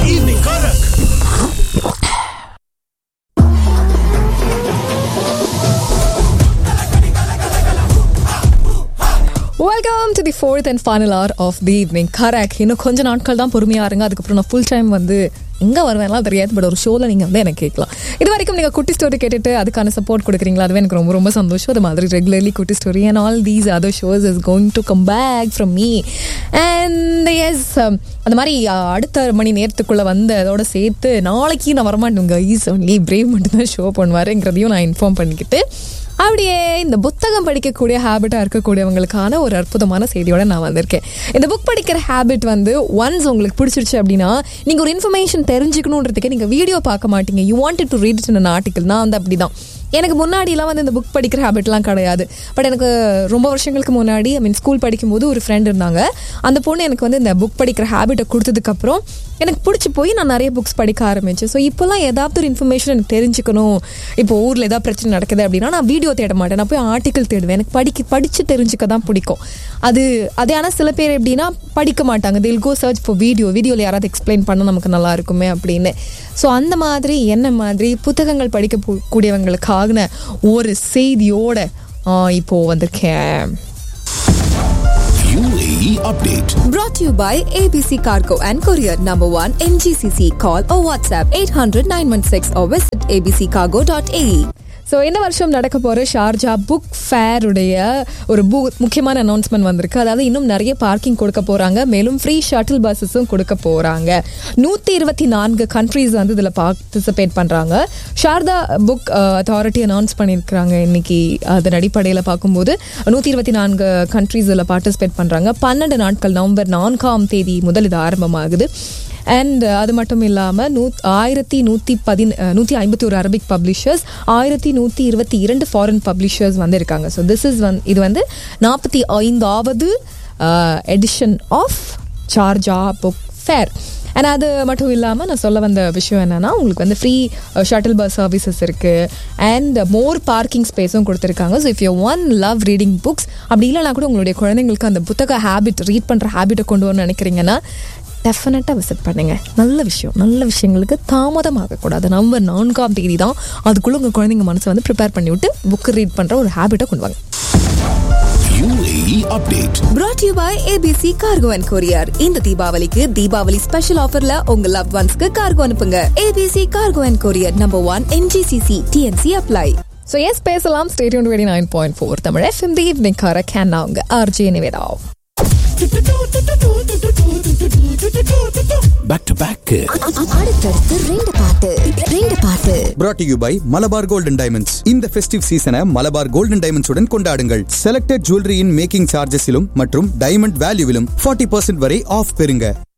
Evening Karak. Welcome to the fourth and final hour of the evening Karak இன்னும் கொஞ்சம் நாட்கள் தான் பொறுமையாக இருங்க அதுக்கப்புறம் நான் ஃபுல் டைம் வந்து எங்கே வருவேன்லாம் தெரியாது பட் ஒரு ஷோவில் நீங்கள் வந்து எனக்கு கேட்கலாம் இது வரைக்கும் நீங்கள் குட்டி ஸ்டோரி கேட்டுட்டு அதுக்கான சப்போர்ட் கொடுக்குறீங்களா அதுவே எனக்கு ரொம்ப ரொம்ப சந்தோஷம் அது மாதிரி ரெகுலர்லி குட்டி story and all these other shows is going to come back from me and yes அந்த மாதிரி அஹ், அடுத்த மணி நேரத்துக்குள்ளே வந்து அதோட சேர்த்து நாளைக்கு நான் வரமாட்டேங்க ஈஸ் ஒன்லி பிரேவ் மட்டும்தான் ஷோ பண்ணுவாருங்கிறதையும் நான் இன்ஃபார்ம் பண்ணிக்கிட்டு அப்படியே இந்த புத்தகம் படிக்கக்கூடிய ஹேபிட்டாக இருக்கக்கூடியவங்களுக்கான ஒரு அற்புதமான செய்தியோட நான் வந்திருக்கேன் இந்த புக் படிக்கிற ஹேபிட் வந்து ஒன்ஸ் உங்களுக்கு பிடிச்சிருச்சு அப்படின்னா நீங்கள் ஒரு இன்ஃபர்மேஷன் தெரிஞ்சுக்கணுன்றதுக்கே நீங்கள் வீடியோ பார்க்க மாட்டீங்க you wanted to read in article நான் வந்து அப்படி தான் எனக்கு முன்னாடிலாம் வந்து இந்த புக் படிக்கிற ஹேபிட்லாம் கிடையாது பட் எனக்கு ரொம்ப வருஷங்களுக்கு முன்னாடி ஐ மீன் ஸ்கூல் படிக்கும்போது ஒரு ஃப்ரெண்ட் இருந்தாங்க அந்த பொண்ணு எனக்கு வந்து இந்த புக் படிக்கிற ஹேபிட்டை கொடுத்ததுக்கப்புறம் எனக்கு பிடிச்சி போய் நான் நிறைய புக்ஸ் படிக்க ஆரம்பிச்சேன் ஸோ இப்போலாம் ஏதாவது ஒரு இன்ஃபர்மேஷன் எனக்கு தெரிஞ்சுக்கணும் இப்போ ஊரில் ஏதாவது பிரச்சனை நடக்குது அப்படின்னா நான் வீடியோ தேட மாட்டேன் நான் போய் ஆர்டிக்கல் தேடுவேன் எனக்கு படிக்க படித்து தெரிஞ்சுக்க தான் பிடிக்கும் அது அதே ஆனால் சில பேர் எப்படின்னா படிக்க மாட்டாங்க தில் கோ சர்ச் ஃபார் வீடியோ வீடியோவில் யாராவது எக்ஸ்பிளைன் பண்ண நமக்கு நல்லா இருக்குமே அப்படின்னு ஸோ அந்த மாதிரி என்ன மாதிரி புத்தகங்கள் படிக்க பு- கூடியவங்களுக்கான ஒரு செய்தியோட ஆ, இப்போ வந்திருக்கேன் UAE update. Brought to you by ABC Cargo and Courier Number 1 MGCC. Call or WhatsApp 800 916 or visit abccargo.ae. So இந்த வருஷம் நடக்க போகிற ஷார்ஜா புக் ஃபேருடைய ஒரு பு முக்கியமான அனௌன்ஸ்மெண்ட் வந்திருக்கு அதாவது இன்னும் நிறைய பார்க்கிங் கொடுக்க போகிறாங்க மேலும் ஃப்ரீ ஷட்டில் பஸ்ஸஸும் கொடுக்க போகிறாங்க நூற்றி இருபத்தி நான்கு கண்ட்ரீஸ் வந்து இதில் பார்ட்டிசிபேட் பண்ணுறாங்க ஷாரதா புக் அத்தாரிட்டி அனௌன்ஸ் பண்ணியிருக்கிறாங்க இன்னைக்கு அதன் அடிப்படையில் பார்க்கும்போது நூற்றி இருபத்தி நான்கு கண்ட்ரீஸ் இதில் பார்ட்டிசிபேட் பண்ணுறாங்க பன்னெண்டு நாட்கள் நவம்பர் நான்காம் தேதி முதல் இது ஆரம்பமாகுது அண்ட் அது மட்டும் இல்லாமல் நூ ஆயிரத்தி நூற்றி பதின் நூற்றி ஐம்பத்தி ஒரு அரபிக் பப்ளிஷர்ஸ் ஆயிரத்தி நூற்றி இருபத்தி இரண்டு ஃபாரின் பப்ளிஷர்ஸ் வந்து இருக்காங்க ஸோ திஸ் இஸ் வந் இது வந்து நாற்பத்தி ஐந்தாவது edition of Sharjah book fair and அது மட்டும் இல்லாமல் நான் சொல்ல வந்த விஷயம் என்னன்னா உங்களுக்கு வந்து ஃப்ரீ ஷட்டில் பஸ் சர்வீசஸ் இருக்குது அண்ட் மோர் பார்க்கிங் ஸ்பேஸும் கொடுத்துருக்காங்க so if you one love reading books அப்படி இல்லைனா கூட உங்களுடைய குழந்தைங்களுக்கு அந்த புத்தக ஹேபிட் ரீட் பண்ணுற ஹேபிட்டை கொண்டு வரணும்னு நினைக்கிறீங்கன்னா டெஃபினட்டாக விசிட் பண்ணுங்க நல்ல விஷயம் நல்ல விஷயங்களுக்கு தாமதமாகக்கூடாது நவம்பர் நான்காம் தேதி தான் அதுக்குள்ளே உங்கள் குழந்தைங்க மனசை வந்து ப்ரிப்பேர் பண்ணி விட்டு புக்கு ரீட் பண்ணுற ஒரு ஹேபிட்டை கொண்டு வாங்க UAE update. Brought to you by ABC Cargo and Courier. இந்த தீபாவளிக்கு தீபாவளி ஸ்பெஷல் ஆஃபர்ல உங்க லவ் ஒன்ஸ்க்கு கார்கோ அனுப்புங்க ABC Cargo and Courier Number 1 MGCC TNC apply. So yes பேசலாம் stadium twenty nine point four Tamil FM the evening கார கேன் அவங்க RJ Niveda Back to back. அடுத்தடுத்து ரெண்டு பாட்டு ரெண்டு பாட்டு brought to you by Malabar golden diamonds இந்த ஃபெஸ்டிவ் சீசனை மலபார் கோல்டன் டைமண்ட்ஸ் உடன் கொண்டாடுங்கள் செலக்டட் ஜுவல்லரியின் மேக்கிங் சார்ஜஸிலும் மற்றும் டைமண்ட் வேல்யூவிலும் 40% வரை ஆஃப் பெறுங்க